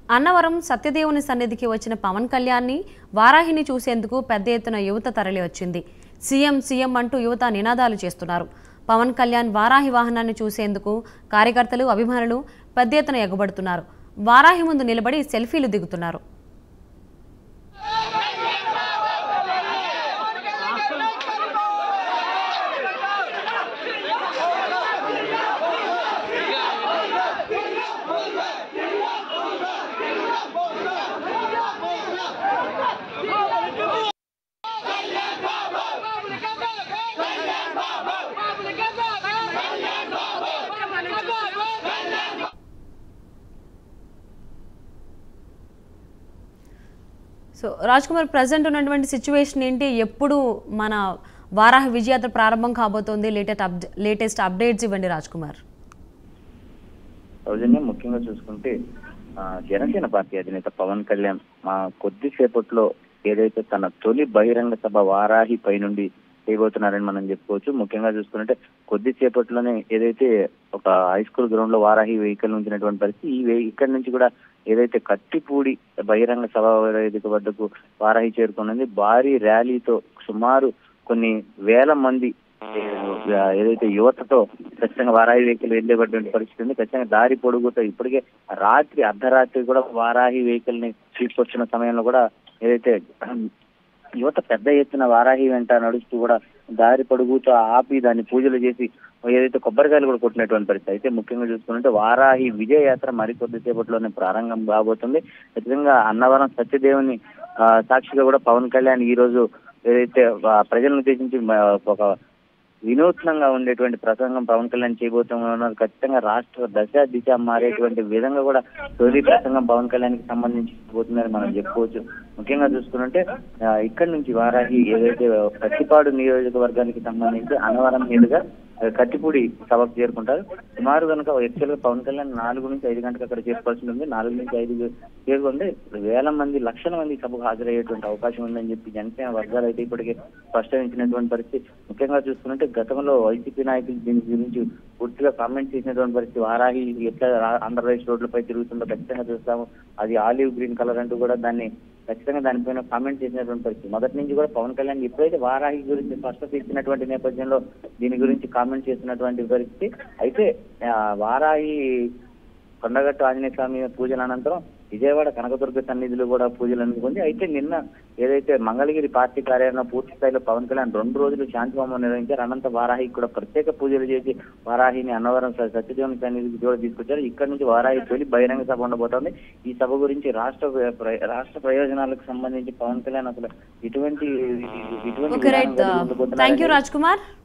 అన్నవరం సత్యదేవుని సన్నిధికి వచ్చిన పవన్ కళ్యాణ్ని వారాహిని చూసేందుకు పెద్ద ఎత్తున యువత తరలి వచ్చింది సీఎం సీఎం అంటూ యువత నినాదాలు చేస్తున్నారు పవన్ కళ్యాణ్ వారాహి వాహనాన్ని చూసేందుకు కార్యకర్తలు అభిమానులు పెద్ద ఎత్తున ఎగబడుతున్నారు వారాహి ముందు నిలబడి సెల్ఫీలు దిగుతున్నారు సో రాజ్ కుమార్ ప్రజెంట్ ఉన్నటువంటి సిచ్యువేషన్ ఏంటి ఎప్పుడు మన వారాహి విజయాత్ర ప్రారంభం కాబోతోంది లేటెస్ట్ అప్ లేటెస్ట్ అప్డేట్స్ ఇవ్వండి రాజ్ కుమార్ సౌజన్యం ముఖ్యంగా చూసుకుంటే ఆ, జనసేన పార్టీ అధినేత పవన్ కళ్యాణ్ మా కొద్దిసేపట్లో ఏదైతే తన తొలి బహిరంగ సభ వారాహి పై నుండి చేయబోతున్నారని మనం చెప్పుకోవచ్చు ముఖ్యంగా చూసుకుంటే కొద్దిసేపట్లోనే ఏదైతే ఒక హై స్కూల్ గ్రౌండ్ లో వారాహి వెహికల్ ఉంచినటువంటి పరిస్థితి ఈ వే- ఇక్కడి నుంచి కూడా ఏదైతే కత్తిపూడి బహిరంగ సభ వేదిక వద్దకు వారాహి చేరుకున్నది భారీ ర్యాలీతో సుమారు కొన్ని వేల మంది ఏ- ఏదైతే యువతతో ఖచ్చితంగా వారాహి వెహికల్ వెళ్ళేటటువంటి పరిస్థితి ఉంది ఖచ్చితంగా దారి పొడుగుతో ఇప్పటికే రాత్రి అర్ధరాత్రి కూడా వారాహి వెహికల్ ని తీసుకొచ్చిన సమయంలో కూడా ఏదైతే యువత పెద్ద ఎత్తున వారాహి వెంట నడుస్తూ కూడా దారి పొడుగుతో ఆపి దాన్ని పూజలు చేసి ఏదైతే కొబ్బరికాయలు కూడా కొట్టినటువంటి పరిస్థితి అయితే ముఖ్యంగా చూసుకుంటే వారాహి విజయ యాత్ర మరికొద్ది సేపట్లోనే ప్రారంభం కాబోతుంది ఖచ్చితంగా అన్నవరం సత్యదేవుని ఆ, సాక్షిగా కూడా పవన్ కళ్యాణ్ ఈ రోజు ఏదైతే ఆ, ప్రజలను ఉద్దేశించి మ- ఒక వినూత్నంగా ఉండేటువంటి ప్రసంగం పవన్ కళ్యాణ్ చేయబోతున్నారు ఖచ్చితంగా రాష్ట్ర దశ దిశ మారేటువంటి విధంగా కూడా తొలి ప్రసంగం పవన్ కళ్యాణ్ కి సంబంధించి పోతుందని మనం చెప్పుకోవచ్చు ముఖ్యంగా చూసుకుంటే ఆ, ఇక్కడి నుంచి వారాహి ఏదైతే కత్తిపాడు నియోజకవర్గానికి సంబంధించి అన్నవరం మీదుగా ఆ, కత్తిపూడి సభకు చేరుకుంటారు సుమారు కనుక యాక్చువల్ గా పవన్ కళ్యాణ్ నాలుగు నుంచి ఐదు గంటలకు అక్కడ చేరుకోవాల్సి ఉంటుంది నాలుగు నుంచి ఐదు చేరుకుంటే వేల మంది లక్షల మంది సభకు హాజరయ్యేటువంటి అవకాశం ఉందని చెప్పి జనసేన వర్గాలు అయితే ఇప్పటికే స్పష్టమించినటువంటి పరిస్థితి ముఖ్యంగా చూసుకుంటే గతంలో వైసీపీ నాయకులు దీని గురించి పూర్తిగా కామెంట్ చేసినటువంటి పరిస్థితి వారాహి ఎట్లా రా- ఆంధ్రప్రదేశ్ రోడ్లపై తిరుగుతుందో ఖచ్చితంగా చూస్తాము అది ఆలివ్ గ్రీన్ కలర్ అంటూ కూడా దాన్ని ఖచ్చితంగా దానిపైన కామెంట్ చేసినటువంటి పరిస్థితి మొదటి నుంచి కూడా పవన్ కళ్యాణ్ ఎప్పుడైతే వారాహి గురించి స్పష్టత ఇచ్చినటువంటి నేపథ్యంలో దీని గురించి కామెంట్ చేసినటువంటి పరిస్థితి అయితే ఆ, వారాహి కొండగట్టు ఆంజనేయ స్వామి పూజల అనంతరం విజయవాడ కనకదుర్గ సన్నిధిలో కూడా పూజలు అందుకుంది అయితే నిన్న ఏదైతే మంగళగిరి పార్టీ కార్యాలయంలో పూర్తి స్థాయిలో పవన్ కళ్యాణ్ రెండు రోజులు శాంతి హోమం నిర్వహించారు అనంత వారాహికి కూడా ప్రత్యేక పూజలు చేసి వారాహిని అన్నవరం స- సత్యదేవుని సన్నిధికి కూడా తీసుకొచ్చారు ఇక్కడ నుంచి వారాహి తొలి బహిరంగ సభ ఉండబోతోంది ఈ సభ గురించి రాష్ట్ర ప్ర- రాష్ట్ర ప్రయోజనాలకు సంబంధించి పవన్ కళ్యాణ్ అసలు ఇటువంటి ఇటువంటి ఓకే రైట్ విధానం కలిగి ఉండబోతున్నారని థ్యాంక్ యూ రాజ్ కుమార్